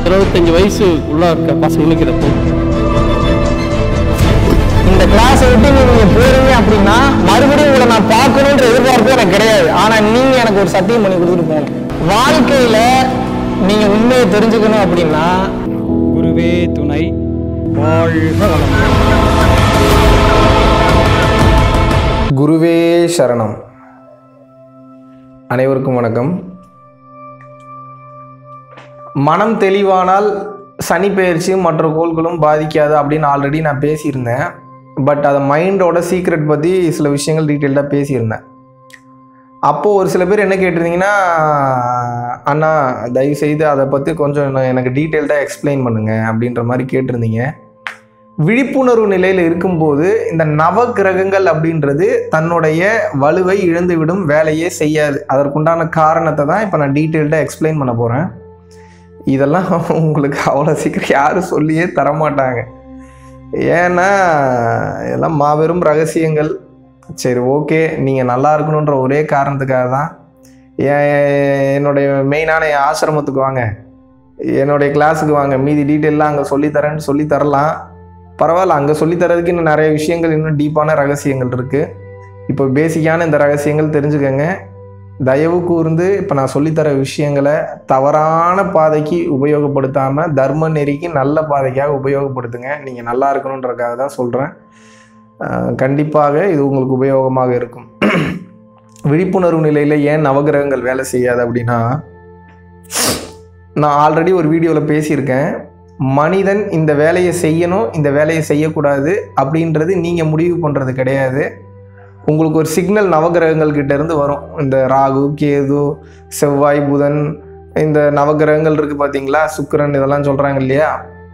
இருபத்தஞ்சி வயசு உள்ள இருக்க பசங்களுக்கு இதை போகும் இந்த கிளாஸை விட்டு நீங்க போறீங்க அப்படின்னா மறுபடியும் உங்களை நான் பார்க்கணுன்ற எதிர்பார்ப்பு எனக்கு கிடையாது ஆனா நீங்க எனக்கு ஒரு சத்தியம் பண்ணி கொடுத்துட்டு போகணும் வாழ்க்கையில நீங்க உண்மையை தெரிஞ்சுக்கணும் அப்படின்னா குருவே துணை வாழ்க வளம் குருவே சரணம் அனைவருக்கும் வணக்கம் மனம் தெளிவானால் சனி பெயர்ச்சி மற்ற கோள்களும் பாதிக்காது அப்படின்னு ஆல்ரெடி நான் பேசியிருந்தேன் பட் அதை மைண்டோட சீக்ரெட் பற்றி சில விஷயங்கள் டீட்டெயில்டாக பேசியிருந்தேன் அப்போது ஒரு சில பேர் என்ன கேட்டிருந்தீங்கன்னா அண்ணா தயவு செய்து அதை பற்றி கொஞ்சம் இன்னும் எனக்கு டீட்டெயில்டாக எக்ஸ்பிளைன் பண்ணுங்க அப்படின்ற மாதிரி கேட்டிருந்தீங்க விழிப்புணர்வு நிலையில் இருக்கும்போது இந்த நவ கிரகங்கள் அப்படின்றது தன்னுடைய வலுவை இழந்துவிடும் வேலையே செய்யாது அதற்குண்டான காரணத்தை தான் இப்போ நான் டீட்டெயில்டாக எக்ஸ்பிளைன் பண்ண போகிறேன் இதெல்லாம் உங்களுக்கு அவ்வளோ சீக்கிரம் யாரும் சொல்லியே தரமாட்டாங்க ஏன்னா இதெல்லாம் மாபெரும் ரகசியங்கள் சரி ஓகே நீங்கள் நல்லா இருக்கணுன்ற ஒரே காரணத்துக்காக தான் என் என்னுடைய மெயினான என் ஆசிரமத்துக்கு வாங்க என்னுடைய கிளாஸுக்கு வாங்க மீதி டீட்டெயிலாம் அங்கே சொல்லித்தரேன்னு சொல்லி தரலாம் பரவாயில்ல அங்கே சொல்லித்தரதுக்கு இன்னும் நிறைய விஷயங்கள் இன்னும் டீப்பான ரகசியங்கள் இருக்குது இப்போ பேசிக்கான இந்த ரகசியங்கள் தெரிஞ்சுக்கங்க தயவு கூர்ந்து இப்போ நான் சொல்லித்தர விஷயங்களை தவறான பாதைக்கு உபயோகப்படுத்தாமல் தர்ம நெறிக்கு நல்ல பாதைக்காக உபயோகப்படுத்துங்க நீங்கள் நல்லா இருக்கணுன்றதுக்காக தான் சொல்கிறேன் கண்டிப்பாக இது உங்களுக்கு உபயோகமாக இருக்கும் விழிப்புணர்வு நிலையில் ஏன் நவகிரகங்கள் வேலை செய்யாது அப்படின்னா நான் ஆல்ரெடி ஒரு வீடியோவில் பேசியிருக்கேன் மனிதன் இந்த வேலையை செய்யணும் இந்த வேலையை செய்யக்கூடாது அப்படின்றது நீங்கள் முடிவு பண்ணுறது கிடையாது உங்களுக்கு ஒரு சிக்னல் நவகிரகங்கள் கிட்ட இருந்து வரும் இந்த ராகு கேது செவ்வாய் புதன் இந்த நவகிரகங்கள் இருக்குது பார்த்தீங்களா சுக்கிரன் இதெல்லாம் சொல்கிறாங்க இல்லையா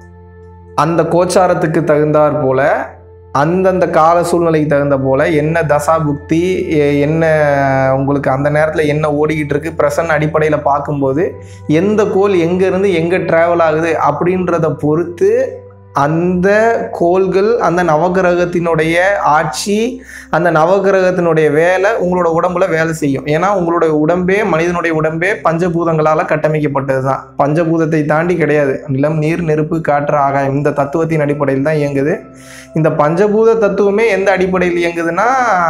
அந்த கோச்சாரத்துக்கு தகுந்தாற் போல அந்தந்த கால சூழ்நிலைக்கு தகுந்த போல என்ன தசா புக்தி எ- என்ன உங்களுக்கு அந்த நேரத்தில் என்ன ஓடிக்கிட்டு இருக்கு பிரசன்ன அடிப்படையில் பார்க்கும்போது எந்த கோள் எங்கேருந்து எங்கே ட்ராவல் ஆகுது அப்படின்றத பொறுத்து அந்த கோள்கள் அந்த நவகிரகத்தினுடைய ஆட்சி அந்த நவகிரகத்தினுடைய வேலை உங்களோட உடம்புல வேலை செய்யும் ஏன்னா உங்களுடைய உடம்பே மனிதனுடைய உடம்பே பஞ்சபூதங்களால் கட்டமைக்கப்பட்டது தான் பஞ்சபூதத்தை தாண்டி கிடையாது நிலம் நீர் நெருப்பு காற்று ஆகாயம் இந்த தத்துவத்தின் அடிப்படையில் தான் இயங்குது இந்த பஞ்சபூத தத்துவமே எந்த அடிப்படையில் இயங்குதுன்னா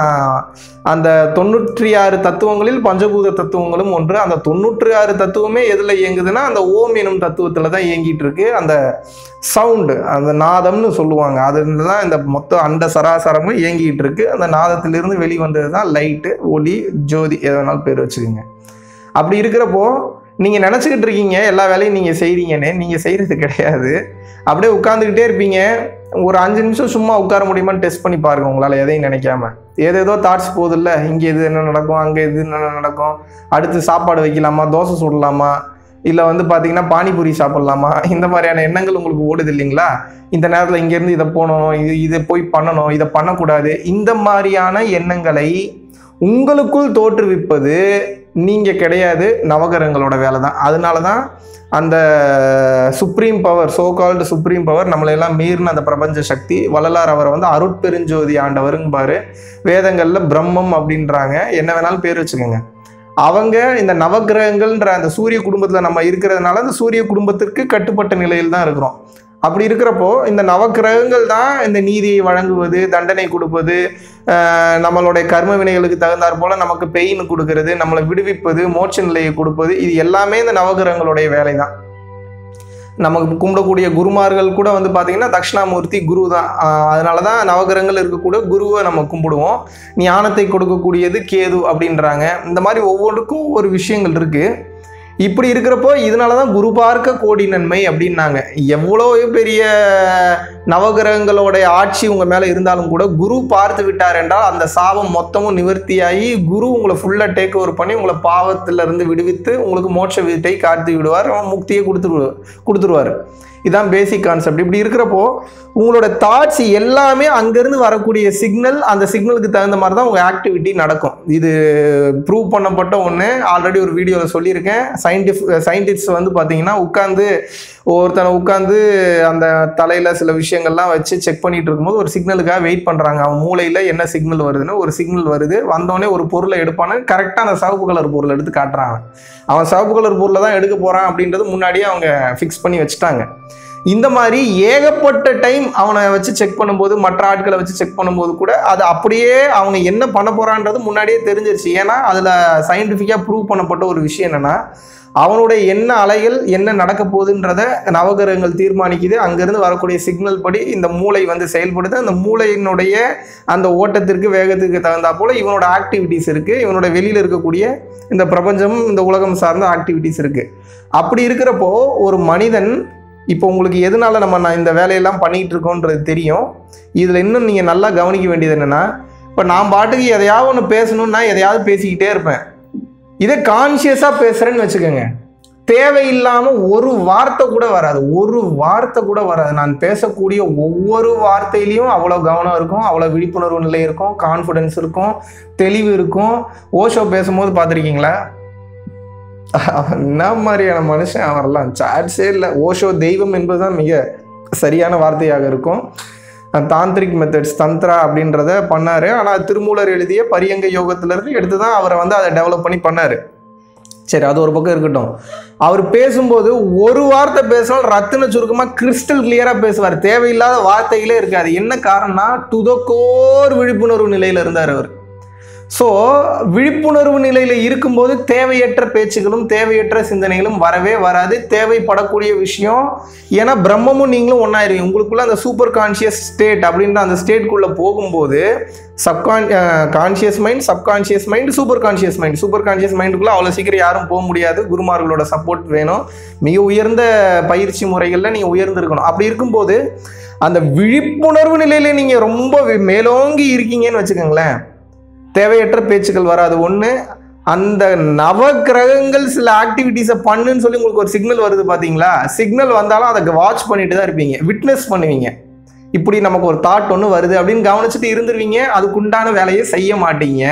அந்த தொண்ணூற்றி ஆறு தத்துவங்களில் பஞ்சபூத தத்துவங்களும் ஒன்று அந்த தொண்ணூற்றி ஆறு தத்துவமே எதில் இயங்குதுன்னா அந்த ஓம் எனும் தத்துவத்தில் தான் இயங்கிட்டு இருக்கு அந்த சவுண்டு அந்த நாதம்னு சொல்லுவாங்க அதுல தான் இந்த மொத்த அண்ட சராசரமும் இயங்கிட்டு இருக்கு அந்த நாதத்திலிருந்து வெளிவந்தது தான் லைட்டு ஒளி ஜோதி எது வேணாலும் பேர் வச்சுக்கோங்க அப்படி இருக்கிறப்போ நீங்கள் நினச்சிக்கிட்டு இருக்கீங்க எல்லா வேலையும் நீங்கள் செய்கிறீங்கன்னு நீங்கள் செய்கிறது கிடையாது அப்படியே உட்காந்துக்கிட்டே இருப்பீங்க ஒரு அஞ்சு நிமிஷம் சும்மா உட்கார முடியுமான்னு டெஸ்ட் பண்ணி பாருங்க உங்களால் எதையும் நினைக்காம ஏதேதோ தாட்ஸ் போதில்ல இங்கே இது என்ன நடக்கும் அங்கே இது என்ன நடக்கும் அடுத்து சாப்பாடு வைக்கலாமா தோசை சுடலாமா இல்லை வந்து பார்த்தீங்கன்னா பானிபூரி சாப்பிட்லாமா இந்த மாதிரியான எண்ணங்கள் உங்களுக்கு ஓடுது இல்லைங்களா இந்த நேரத்தில் இங்கேருந்து இதை போகணும் இது இதை போய் பண்ணணும் இதை பண்ணக்கூடாது இந்த மாதிரியான எண்ணங்களை உங்களுக்குள் தோற்றுவிப்பது நீங்கள் கிடையாது நவகரங்களோட வேலை தான் அதனால தான் அந்த supreme power so called supreme power நம்மளையெல்லாம் மீறின அந்த பிரபஞ்ச சக்தி வள்ளலார் அவரை வந்து அருட்பெருஞ்சோதி ஆண்டவருங்பாரு வேதங்களில் பிரம்மம் அப்படின்றாங்க என்ன வேணாலும் பேர் வச்சுக்கோங்க அவங்க இந்த நவக்கிரகங்கள்ன்ற அந்த சூரிய குடும்பத்தில் நம்ம இருக்கிறதுனால அந்த சூரிய குடும்பத்திற்கு கட்டுப்பட்ட நிலையில் தான் இருக்கிறோம் அப்படி இருக்கிறப்போ இந்த நவக்கிரகங்கள் தான் இந்த நீதியை வழங்குவது தண்டனை கொடுப்பது ஆஹ் நம்மளுடைய கர்ம வினைகளுக்கு தகுந்தாற் போல நமக்கு பெயின் கொடுக்கறது நம்மளை விடுவிப்பது மோட்ச நிலையை கொடுப்பது இது எல்லாமே இந்த நவகிரகங்களுடைய வேலை தான் நமக்கு கும்பிடக்கூடிய குருமார்கள் கூட வந்து பார்த்தீங்கன்னா தட்சிணாமூர்த்தி குரு தான் ஆஹ் அதனால தான் நவகிரகங்கள் இருக்கக்கூடிய குருவை நம்ம கும்பிடுவோம் ஞானத்தை கொடுக்கக்கூடியது கேது அப்படின்றாங்க இந்த மாதிரி ஒவ்வொன்றுக்கும் ஒரு விஷயங்கள் இருக்குது இப்படி இருக்கிறப்போ இதனால தான் குரு பார்க்க கோடி நன்மை அப்படின்னாங்க எவ்வளோ பெரிய நவகிரகங்களோடைய ஆட்சி உங்கள் மேலே இருந்தாலும் கூட குரு பார்த்து விட்டார் என்றால் அந்த சாபம் மொத்தமும் நிவர்த்தியாகி குரு உங்களை ஃபுல்லாக டேக் ஓவர் பண்ணி உங்களை பாவத்துல இருந்து விடுவித்து உங்களுக்கு மோட்ச வீட்டை காத்து விடுவார் அவன் முக்தியை கொடுத்துரு கொடுத்துருவார் இதான் பேசிக் கான்செப்ட் இப்படி இருக்கிறப்போ உங்களோட தாட்ஸ் எல்லாமே அங்கேருந்து வரக்கூடிய சிக்னல் அந்த சிக்னலுக்கு தகுந்த மாதிரி தான் உங்கள் ஆக்டிவிட்டி நடக்கும் இது ப்ரூவ் பண்ணப்பட்ட ஒன்று ஆல்ரெடி ஒரு வீடியோவில் சொல்லியிருக்கேன் சயின்டிஃப் சயின்டிஸ்ட் வந்து பார்த்தீங்கன்னா உட்காந்து ஒருத்தனை உட்காந்து அந்த தலையில் சில விஷயங்கள்லாம் வச்சு செக் பண்ணிட்டு இருக்கும்போது ஒரு சிக்னலுக்காக வெயிட் பண்ணுறாங்க அவன் மூளையில் என்ன சிக்னல் வருதுன்னு ஒரு சிக்னல் வருது வந்தோடனே ஒரு பொருளை எடுப்பான்னு கரெக்டாக அந்த சிவப்பு கலர் பொருளை எடுத்து காட்டுறான் அவன். அவன் சிவப்பு கலர் பொருளை தான் எடுக்க போகிறான் அப்படின்றது முன்னாடியே அவங்க ஃபிக்ஸ் பண்ணி வச்சுட்டாங்க இந்த மாதிரி ஏகப்பட்ட டைம் அவனை வச்சு செக் பண்ணும்போது மற்ற ஆட்களை வச்சு செக் பண்ணும்போது கூட அது அப்படியே அவங்க என்ன பண்ண போறான்றது முன்னாடியே தெரிஞ்சிருச்சு ஏன்னா அதில் சயின்டிஃபிக்காக ப்ரூவ் பண்ணப்பட்ட ஒரு விஷயம் என்னன்னா அவனுடைய என்ன அலைகள் என்ன நடக்க போகுதுன்றத நவகிரகங்கள் தீர்மானிக்குது அங்கேருந்து வரக்கூடிய சிக்னல் படி இந்த மூளை வந்து செயல்படுது அந்த மூளையினுடைய அந்த ஓட்டத்திற்கு வேகத்துக்கு தகுந்தா போல இவனோட ஆக்டிவிட்டீஸ் இருக்குது இவனோட வெளியில் இருக்கக்கூடிய இந்த பிரபஞ்சம் இந்த உலகம் சார்ந்த ஆக்டிவிட்டீஸ் இருக்குது அப்படி இருக்கிறப்போ ஒரு மனிதன் இப்போ உங்களுக்கு எதனால நம்ம நான் இந்த வேலையெல்லாம் பண்ணிகிட்டு இருக்கோன்றது தெரியும் இதில் இன்னும் நீங்கள் நல்லா கவனிக்க வேண்டியது என்னென்னா இப்போ நான் பாட்டுக்கு எதையாவது ஒன்று பேசணும்னா எதையாவது பேசிக்கிட்டே இருப்பேன் இதே கான்ஷியஸாக பேசுகிறேன்னு வச்சுக்கோங்க தேவையில்லாமல் ஒரு வார்த்தை கூட வராது ஒரு வார்த்தை கூட வராது நான் பேசக்கூடிய ஒவ்வொரு வார்த்தையிலையும் அவ்வளோ கவனம் இருக்கும் அவ்வளோ விழிப்புணர்வு நிலை இருக்கும் கான்ஃபிடென்ஸ் இருக்கும் தெளிவு இருக்கும் ஓஷோ பேசும்போது பார்த்துருக்கீங்களா என்ன மாதிரியான மனுஷன் அவரெல்லாம் சாட்ஸே இல்லை ஓஷோ தெய்வம் என்பதுதான் மிக சரியான வார்த்தையாக இருக்கும் தாந்திரிக் மெத்தட்ஸ் தந்த்ரா அப்படின்றத பண்ணார் ஆனால் திருமூலர் எழுதிய பரியங்க யோகத்திலிருந்து எடுத்து தான் அவரை வந்து அதை டெவலப் பண்ணி பண்ணார் சரி அது ஒரு பக்கம் இருக்கட்டும் அவர் பேசும்போது ஒரு வார்த்தை பேசினால் ரத்தின சுருக்கமாக கிறிஸ்டல் கிளியராக பேசுவார் தேவையில்லாத வார்த்தைகளே இருக்காது என்ன காரணம்னா டு த கோர் விழிப்புணர்வு நிலையில் இருந்தார் அவர் ஸோ விழிப்புணர்வு நிலையில் இருக்கும்போது தேவையற்ற பேச்சுகளும் தேவையற்ற சிந்தனைகளும் வரவே வராது தேவைப்படக்கூடிய விஷயம் ஏன்னா பிரம்மமும் நீங்களும் ஒன்றாயிருவீங்க உங்களுக்குள்ள அந்த சூப்பர் கான்ஷியஸ் ஸ்டேட் அப்படின்ற அந்த ஸ்டேட்குள்ளே போகும்போது subconscious mind subconscious mind super conscious mind super conscious மைண்டுக்குள்ளே அவ்வளோ சீக்கிரம் யாரும் போக முடியாது குருமார்களோட சப்போர்ட் வேணும் மிக உயர்ந்த பயிற்சி முறைகளில் நீங்கள் உயர்ந்திருக்கணும் அப்படி இருக்கும்போது அந்த விழிப்புணர்வு நிலையில் நீங்கள் ரொம்ப வி- மேலோங்கி இருக்கீங்கன்னு வச்சுக்கோங்களேன் தேவையற்ற பேச்சுக்கள் வராது ஒன்று அந்த நவ கிரகங்கள் சில ஆக்டிவிட்டீஸை பண்ணுன்னு சொல்லி உங்களுக்கு ஒரு சிக்னல் வருது பார்த்தீங்களா சிக்னல் வந்தாலும் அதை வாட்ச் பண்ணிட்டு தான் இருப்பீங்க விட்னஸ் பண்ணுவீங்க இப்படி நமக்கு ஒரு தாட் ஒன்று வருது அப்படின்னு கவனிச்சுட்டு இருந்துருவீங்க அதுக்குண்டான வேலையை செய்ய மாட்டீங்க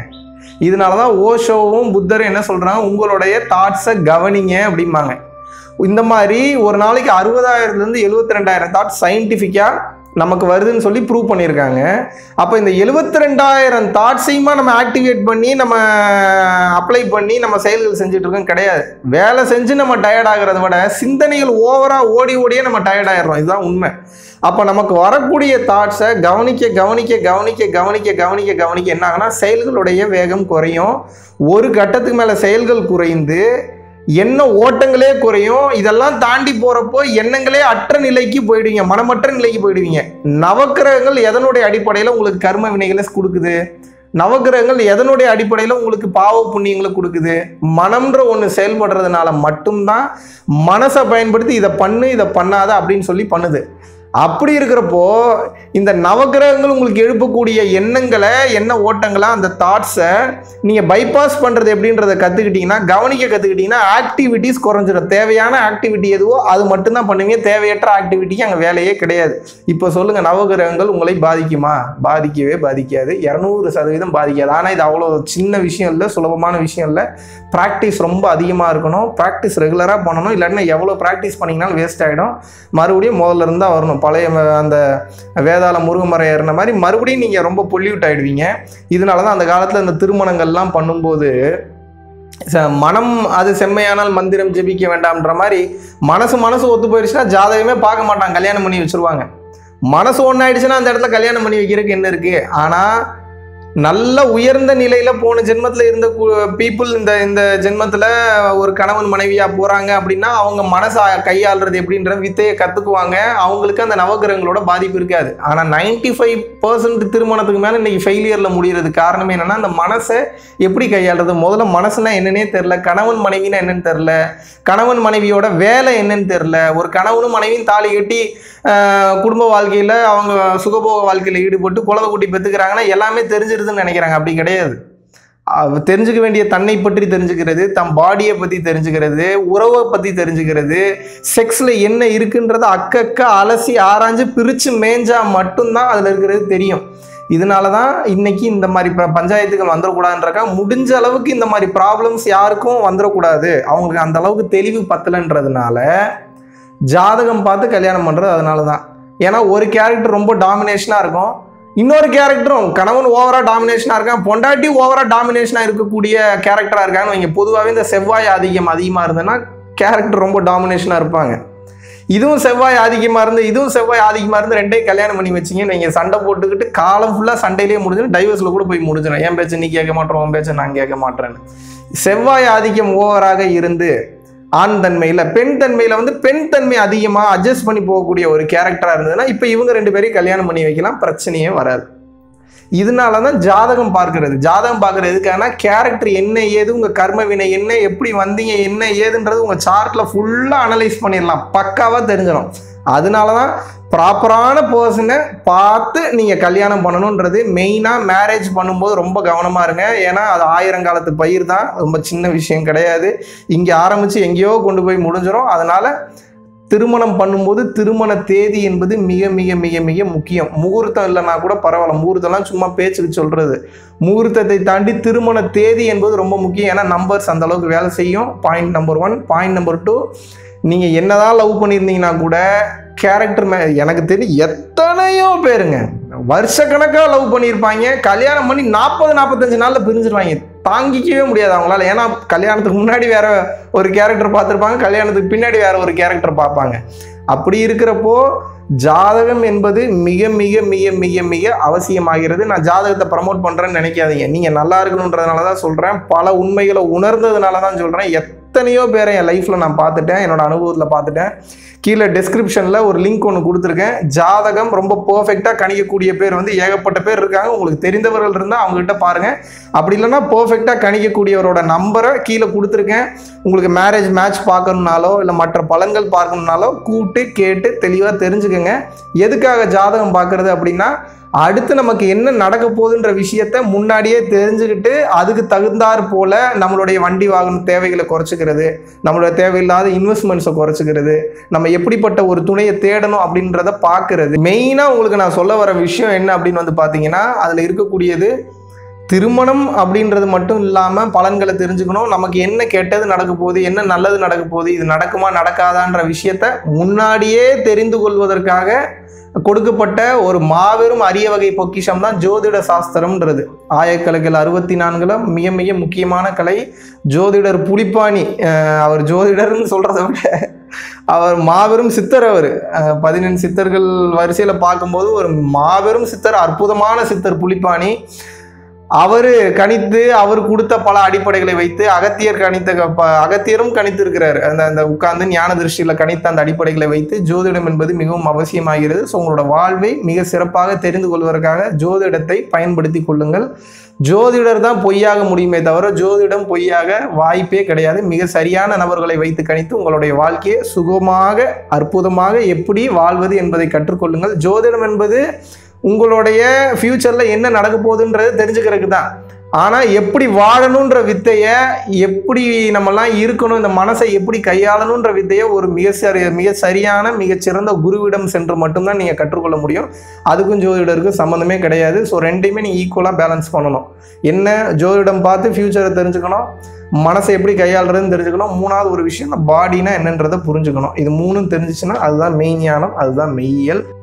இதனால தான் ஓஷோவும் புத்தரும் என்ன சொல்கிறாங்க உங்களுடைய தாட்ஸை கவனிங்க அப்படிம்பாங்க இந்த மாதிரி ஒரு நாளைக்கு அறுபதாயிரத்துலேருந்து எழுபத்தி ரெண்டாயிரம் தாட் சயின்டிஃபிக்காக நமக்கு வருதுன்னு சொல்லி ப்ரூவ் பண்ணியிருக்காங்க அப்போ இந்த எழுபத்தி ரெண்டாயிரம் தாட்ஸையுமா நம்ம ஆக்டிவேட் பண்ணி நம்ம அப்ளை பண்ணி நம்ம செயல்கள் செஞ்சுட்டு இருக்கோம் கிடையாது வேலை செஞ்சு நம்ம டயர்ட் ஆகிறத விட சிந்தனைகள் ஓவராக ஓடி ஓடியே நம்ம டயர்ட் ஆயிடுறோம் இதுதான் உண்மை அப்போ நமக்கு வரக்கூடிய தாட்ஸை கவனிக்க கவனிக்க கவனிக்க கவனிக்க கவனிக்க கவனிக்க என்ன ஆகுனா செயல்களுடைய வேகம் குறையும் ஒரு கட்டத்துக்கு மேலே செயல்கள் குறைந்து எண்ண ஓட்டங்களே குறையும் இதெல்லாம் தாண்டி போகிறப்போ எண்ணங்களே அற்ற நிலைக்கு போயிடுவீங்க மனமற்ற நிலைக்கு போயிடுவீங்க நவக்கிரகங்கள் எதனுடைய அடிப்படையில் உங்களுக்கு கர்ம வினைகளை கொடுக்குது நவக்கிரகங்கள் எதனுடைய அடிப்படையில் உங்களுக்கு பாவ புண்ணியங்களை கொடுக்குது மனம்ன்ற ஒன்று செயல்படுறதுனால மட்டும்தான் மனசை பயன்படுத்தி இதை பண்ணு இதை பண்ணாத அப்படின்னு சொல்லி பண்ணுது அப்படி இருக்கிறப்போ இந்த நவக்கிரகங்கள் உங்களுக்கு எழுப்பக்கூடிய எண்ணங்களை எண்ண ஓட்டங்களை அந்த தாட்ஸை நீங்கள் பைபாஸ் பண்ணுறது எப்படின்றத கற்றுக்கிட்டீங்கன்னா கவனிக்க கற்றுக்கிட்டீங்கன்னா ஆக்டிவிட்டீஸ் குறைஞ்சிடும் தேவையான ஆக்டிவிட்டி எதுவோ அது மட்டும்தான் பண்ணுவீங்க தேவையற்ற ஆக்டிவிட்டிக்கு அங்கே வேலையே கிடையாது இப்போ சொல்லுங்கள் நவகிரகங்கள் உங்களை பாதிக்குமா பாதிக்கவே பாதிக்காது இரநூறு சதவீதம் பாதிக்காது ஆனால் இது அவ்வளோ சின்ன விஷயம் இல்லை சுலபமான விஷயம் இல்லை ப்ராக்டிஸ் ரொம்ப அதிகமாக இருக்கணும் ப்ராக்டிஸ் ரெகுலராக பண்ணணும் இல்லாட்டினா எவ்வளோ ப்ராக்டிஸ் பண்ணிங்கனாலும் வேஸ்ட் ஆகிடும் மறுபடியும் முதல்ல இருந்து தான் வரணும் பழைய ம- அந்த வேதாள முருகமரம் ஏறின மாதிரி மறுபடியும் நீங்கள் ரொம்ப பொல்யூட் ஆகிடுவீங்க இதனால தான் அந்த காலத்தில் இந்த திருமணங்கள்லாம் பண்ணும்போது ச- மனம் அது செம்மையானால் மந்திரம் ஜெபிக்க வேண்டாம்ன்ற மாதிரி மனசு மனசு ஒத்து போயிடுச்சுன்னா ஜாதகமே பார்க்க மாட்டாங்க கல்யாணம் பண்ணி வச்சிருவாங்க மனசு ஒன்றாயிடுச்சுன்னா அந்த இடத்துல கல்யாணம் பண்ணி வைக்கிறதுக்கு என்ன இருக்கு ஆனால் நல்ல உயர்ந்த நிலையில போன ஜென்மத்தில் இருந்த பீப்புள் இந்த இந்த ஜென்மத்தில் ஒரு கணவன் மனைவியா போறாங்க அப்படின்னா அவங்க மனசை கையாளுறது எப்படின்ற வித்தையை கத்துக்குவாங்க அவங்களுக்கு அந்த நவகிரகங்களோட பாதிப்பு இருக்காது ஆனால் நைன்டி ஃபைவ் பர்சன்ட் திருமணத்துக்கு மேலே இன்னைக்கு ஃபெயிலியர்ல முடியறது காரணம் என்னன்னா அந்த மனசை எப்படி கையாளுறது முதல்ல மனசுனா என்னன்னே தெரில கணவன் மனைவினா என்னன்னு தெரில கணவன் மனைவியோட வேலை என்னன்னு தெரில ஒரு கணவனும் மனைவியும் தாலி கட்டி ஆஹ், குடும்ப வாழ்க்கையில் அவங்க சுகபோக வாழ்க்கையில் ஈடுபட்டு குழந்தை குட்டி பெற்றுக்கிறாங்கன்னா எல்லாமே தெரிஞ்சிருதுன்னு நினைக்கிறாங்க அப்படி கிடையாது அவ தெரிஞ்சுக்க வேண்டிய தன்னை பற்றி தெரிஞ்சுக்கிறது தம் பாடியை பற்றி தெரிஞ்சுக்கிறது உறவை பற்றி தெரிஞ்சுக்கிறது செக்ஸில் என்ன இருக்குன்றத அக்கக்க அலசி ஆராய்ஞ்சு பிரித்து மேஞ்சா மட்டும்தான் அதில் இருக்கிறது தெரியும் இதனால தான் இன்னைக்கு இந்த மாதிரி ப- பஞ்சாயத்துகள் வந்துடக்கூடாதுன்றக்கா முடிஞ்ச அளவுக்கு இந்த மாதிரி ப்ராப்ளம்ஸ் யாருக்கும் வந்துடக்கூடாது அவங்களுக்கு அந்த அளவுக்கு தெளிவு பத்தலைன்றதுனால ஜாதகம் பார்த்து கல்யாணம் பண்ணுறது அதனால தான் ஏன்னா ஒரு கேரக்டர் ரொம்ப டாமினேஷனாக இருக்கும் இன்னொரு கேரக்டரும் கணவன் ஓவராக டாமினேஷனாக இருக்கான் பொண்டாட்டி ஓவராக டாமினேஷனாக இருக்கக்கூடிய கேரக்டராக இருக்கான்னு வைங்க பொதுவாகவே இந்த செவ்வாய் ஆதிக்கம் அதிகமாக இருந்ததுன்னா கேரக்டர் ரொம்ப டாமினேஷனாக இருப்பாங்க இதுவும் செவ்வாய் ஆதிக்கமாக இருந்து இதுவும் செவ்வாய் ஆதிக்கமாக இருந்து ரெண்டையும் கல்யாணம் பண்ணி வச்சிங்க நீங்கள் சண்டை போட்டுக்கிட்டு காலம் ஃபுல்லாக சண்டையிலேயே முடிஞ்சிடும் டைவர்ஸில் கூட போய் முடிஞ்சிடும் என் பேச்சு நீ கேட்க மாட்டோம் உன் பேச்சை நான் கேட்க மாட்டேன்னு செவ்வாய் ஆதிக்கம் ஓவராக இருந்து ஆண் தன்மையில் பெண் தன்மையில் வந்து பெண் தன்மை அதிகமாக அட்ஜஸ்ட் பண்ணி போகக்கூடிய ஒரு கேரக்டராக இருந்ததுன்னா இப்போ இவங்க ரெண்டு பேரையும் கல்யாணம் பண்ணி வைக்கலாம் பிரச்சனையே வராது இதனால தான் ஜாதகம் பார்க்கிறது ஜாதகம் பார்க்கறது எதுக்கான கேரக்டர் என்ன ஏது உங்கள் கர்ம வினை என்ன எப்படி வந்தீங்க என்ன ஏதுன்றது உங்கள் சார்ட்டில் ஃபுல்லாக அனலைஸ் பண்ணிடலாம் பக்காவாக தெரிஞ்சிடும் அதனால தான் ப்ராப்பரான பர்சனை பார்த்து நீங்கள் கல்யாணம் பண்ணணுன்றது மெயினாக மேரேஜ் பண்ணும்போது ரொம்ப கவனமாக இருங்க ஏன்னா அது ஆயிரங்காலத்து பயிர் தான் ரொம்ப சின்ன விஷயம் கிடையாது இங்கே ஆரம்பித்து எங்கேயோ கொண்டு போய் முடிஞ்சிடும் அதனால் திருமணம் பண்ணும்போது திருமண தேதி என்பது மிக மிக மிக மிக முக்கியம் முகூர்த்தம் இல்லைன்னா கூட பரவாயில்ல முகூர்த்தம்லாம் சும்மா பேச்சுக்கு சொல்கிறது முகூர்த்தத்தை தாண்டி திருமண தேதி என்பது ரொம்ப முக்கியம் ஏன்னா நம்பர்ஸ் அந்த அளவுக்கு வேலை செய்யும் point number one point number two நீங்கள் என்னதான் லவ் பண்ணியிருந்தீங்கன்னா கூட கேரக்டர் மே எனக்கு தெரியும் எத்தனையோ பேருங்க வருஷக்கணக்காக லவ் பண்ணியிருப்பாங்க கல்யாணம் பண்ணி நாற்பது நாற்பத்தஞ்சு நாளில் பிரிஞ்சிருவாங்க தாங்கிக்கவே முடியாது அவங்களால ஏன்னா கல்யாணத்துக்கு முன்னாடி வேற ஒரு கேரக்டர் பார்த்துருப்பாங்க கல்யாணத்துக்கு பின்னாடி வேற ஒரு கேரக்டர் பார்ப்பாங்க அப்படி இருக்கிறப்போ ஜாதகம் என்பது மிக மிக மிக மிக மிக அவசியமாகிறது நான் ஜாதகத்தை ப்ரமோட் பண்ணுறேன்னு நினைக்காதீங்க நீங்கள் நல்லா இருக்கணுன்றதுனால தான் சொல்கிறேன் பல உண்மைகளை உணர்ந்ததுனால தான் சொல்கிறேன் எத்தனையோ பேரை என் லைஃப்பில் நான் பார்த்துட்டேன் என்னோட அனுபவத்தில் பார்த்துட்டேன் கீழே டெஸ்கிரிப்ஷனில் ஒரு லிங்க் ஒன்று கொடுத்துருக்கேன் ஜாதகம் ரொம்ப பர்ஃபெக்டாக கணிக்கக்கூடிய பேர் வந்து ஏகப்பட்ட பேர் இருக்காங்க உங்களுக்கு தெரிந்தவர்கள் இருந்தால் அவங்ககிட்ட பாருங்கள் அப்படி இல்லைன்னா பர்ஃபெக்டாக கணிக்கக்கூடியவரோட நம்பரை கீழே கொடுத்துருக்கேன் உங்களுக்கு மேரேஜ் மேட்ச் பார்க்கணுனாலோ இல்லை மற்ற பலன்கள் பார்க்கணுனாலோ கூட்டு கேட்டு தெளிவாக தெரிஞ்சுக்கங்க எதுக்காக ஜாதகம் பார்க்குறது அப்படின்னா அடுத்து நமக்கு என்ன நடக்க போகுதுன்ற விஷயத்த முன்னாடியே தெரிஞ்சுக்கிட்டு அதுக்கு தகுந்தாற் போல நம்மளுடைய வண்டி வாகன தேவைகளை குறைச்சிக்கிறது நம்மளோட தேவையில்லாத இன்வெஸ்ட்மெண்ட்ஸை குறைச்சிக்கிறது நம்ம எப்படிப்பட்ட ஒரு துணையை தேடணும் அப்படின்றத பார்க்கறது மெயினாக உங்களுக்கு நான் சொல்ல வர விஷயம் என்ன அப்படின்னு வந்து பார்த்தீங்கன்னா அதில் இருக்கக்கூடியது திருமணம் அப்படின்றது மட்டும் இல்லாமல் பலன்களை தெரிஞ்சுக்கணும் நமக்கு என்ன கெட்டது நடக்க போகுது என்ன நல்லது நடக்க போகுது இது நடக்குமா நடக்காதான்ற விஷயத்த முன்னாடியே தெரிந்து கொள்வதற்காக கொடுக்கப்பட்ட ஒரு மாபெரும் அரிய வகை பொக்கிஷம் தான் ஜோதிட சாஸ்திரம்ன்றது ஆயக்கலைகள் அறுபத்தி நான்குல மிக மிக முக்கியமான கலை ஜோதிடர் புலிப்பாணி அஹ் அவர் ஜோதிடர்னு சொல்கிறத விட அவர் மாபெரும் சித்தர் அவர் அஹ் பதினெண் சித்தர்கள் வரிசையில் பார்க்கும்போது ஒரு மாபெரும் சித்தர் அற்புதமான சித்தர் புலிப்பாணி அவர் கணித்து அவர் கொடுத்த பல அடிப்படைகளை வைத்து அகத்தியர் கணித்த க- ப- அகத்தியரும் கணித்திருக்கிறார் அந்த அந்த உட்கார்ந்து ஞான திருஷ்டியில் கணித்த அந்த அடிப்படைகளை வைத்து ஜோதிடம் என்பது மிகவும் அவசியமாகிறது ஸோ உங்களோட வாழ்வை மிக சிறப்பாக தெரிந்து கொள்வதற்காக ஜோதிடத்தை பயன்படுத்தி கொள்ளுங்கள் ஜோதிடர் தான் பொய்யாக முடியுமே தவிர ஜோதிடம் பொய்யாக வாய்ப்பே கிடையாது மிக சரியான நபர்களை வைத்து கணித்து உங்களுடைய வாழ்க்கையை சுகமாக அற்புதமாக எப்படி வாழ்வது என்பதை கற்றுக்கொள்ளுங்கள் ஜோதிடம் என்பது உங்களுடைய ஃப்யூச்சரில் என்ன நடக்க போகுதுன்றது தெரிஞ்சுக்கிறதுக்கு தான் ஆனால் எப்படி வாழணுன்ற வித்தையை எப்படி நம்மலாம் இருக்கணும் இந்த மனசை எப்படி கையாளணுன்ற வித்தையை ஒரு மிக சரி மிக சரியான மிகச்சிறந்த குருவிடம் சென்று மட்டும்தான் நீங்கள் கற்றுக்கொள்ள முடியும் அதுக்கும் ஜோதிடருக்கும் சம்மந்தமே கிடையாது ஸோ ரெண்டையுமே நீங்கள் ஈக்குவலாக பேலன்ஸ் பண்ணணும் என்ன ஜோதிடம் பார்த்து ஃப்யூச்சரை தெரிஞ்சுக்கணும் மனசை எப்படி கையாளுறதுன்னு தெரிஞ்சுக்கணும் மூணாவது ஒரு விஷயம் பாடினா என்னன்றதை புரிஞ்சுக்கணும் இது மூணும் தெரிஞ்சிச்சுன்னா அதுதான் மெய்ஞானம் அதுதான் மெய்யியல்